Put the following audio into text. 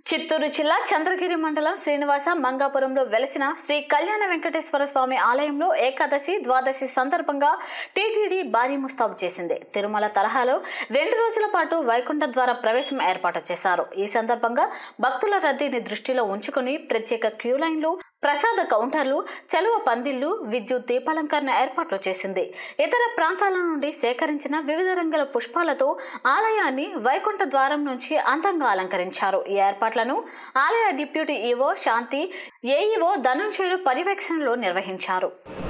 చిత్తూరు జిల్లా చంద్రగిరి మండలం శ్రీనివాస మంగాపురంలో వెలసిన శ్రీ కళ్యాణ వెంకటేశ్వర స్వామి ఆలయంలో ఏకాదశి ద్వాదశి సందర్భంగా టీటీడీ భారీ ముస్తాబు చేసింది తిరుమల తరహాలో రెండు రోజుల పాటు వైకుంఠ ద్వార ప్రవేశం ఏర్పాటు చేశారు ఈ సందర్భంగా భక్తుల రద్దీని దృష్టిలో ఉంచుకుని ప్రత్యేక క్యూ లైన్లు ప్రసాద కౌంటర్లు చలువ పందిళ్లు విద్యుత్ దీపాలంకరణ ఏర్పాట్లు చేసింది ఇతర ప్రాంతాల నుండి సేకరించిన వివిధ రంగుల పుష్పాలతో ఆలయాన్ని వైకుంఠ ద్వారం నుంచి అందంగా అలంకరించారు ఈ ఏర్పాట్లను ఆలయ deputy EO Shanti AEO Dhananjayudu పర్యవేక్షణలో నిర్వహించారు